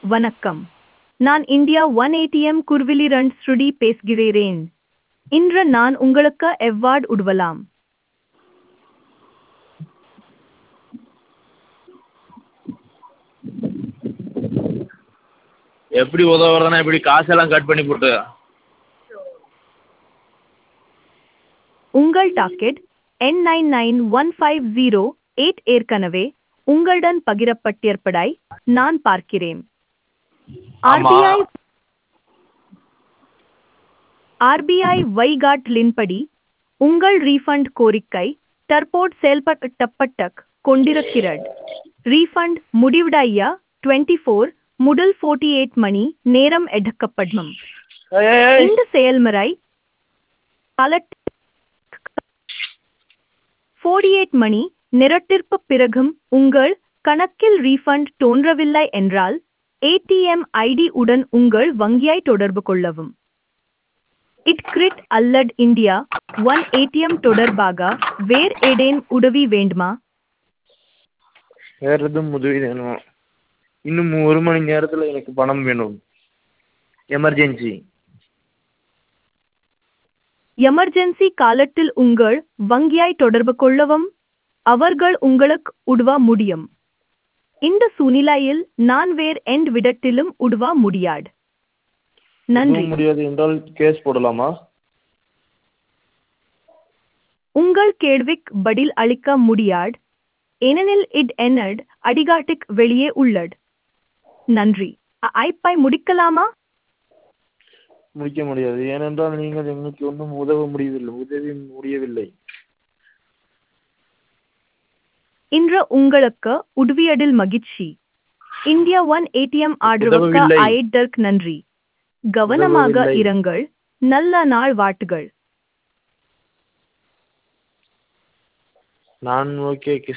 வணக்கம் நான் India one ATM குர்விலிரண்ட் ஸ்ருடி பேசுகிறேன் இன்று நான் உங்களுக்கு எவ்வாறு உதவலாம் எப்படி உதவுறதுன்னா இப்படி காசெல்லாம் கட் பண்ணி போட்டு உங்கள் docket N nine nine one five zero eight ஏற்கனவே உங்களுடன் பகிரப்பட்டிருப்பதாய் நான் பார்க்கிறேன் ஆமா. ஆர்பிஐ ஆர்பிஐ வைகாட்லின்படி உங்கள் ரீஃபண்ட் கோரிக்கை தற்போது செயல்படுத்தப்பட்ட கொண்டிருக்கிறது ரீஃபண்ட் முடிவடைய டுவெண்ட்டி ஃபோர் முதல் ஃபோர்ட்டி எயிட் மணி நேரம் எடுக்கப்படும் ஏய், ஏய், ஏய். இந்த செயல்முறை ஃபோர்டி எயிட் மணி நிரட்டிற்கு பிறகும் உங்கள் கணக்கில் ரீஃபண்ட் தோன்றவில்லை என்றால் ஏடிஎம் ஐடி உடன் உங்கள் வங்கியை தொடர்பு கொள்ளவும் இட்கிரிட் அல்லது இந்தியா ஒன் ஏடிஎம் தொடர்பாக வேறு ஏதேன் உதவி வேண்டுமா வேற எதுவும் உதவி வேணும் இன்னும் ஒரு மணி நேரத்தில் எனக்கு பணம் வேணும் எமர்ஜென்சி எமர்ஜென்சி காலத்தில் உங்கள் வங்கியை தொடர்பு கொள்ளவும் அவர்கள் உங்களுக்கு உதவ முடியும் இந்த சூழ்நிலையில் நான் வேறு எந்த விதத்திலும் உதவ முடியாது நன்றி எதுவும் முடியாது என்றால் கேஸ் போடலாமா உங்கள் கேள்விக்கு பதில் அளிக்க முடியாது ஏனெனில் இட் என்னட் அடிகாட்டிக் வெளியே உள்ளது நன்றி ஐப்பை முடிக்கலாமா முடிக்க முடியாது ஏனென்றால் நீங்கள் எங்களுக்கு ஒன்றும் உதவ முடியவில்லை உதவி முடியவில்லை இன்று உங்களுக்கு உதவியதில் மகிழ்ச்சி இந்தியா ஒன் ஏடிஎம் ஆதரவுக்கு உதவவில்லை. ஆயிட்டதற்கு நன்றி கவனமாக உதவவில்லை. இருங்கள் நல்ல நாள் வாழ்த்துகள் நான் ஓகே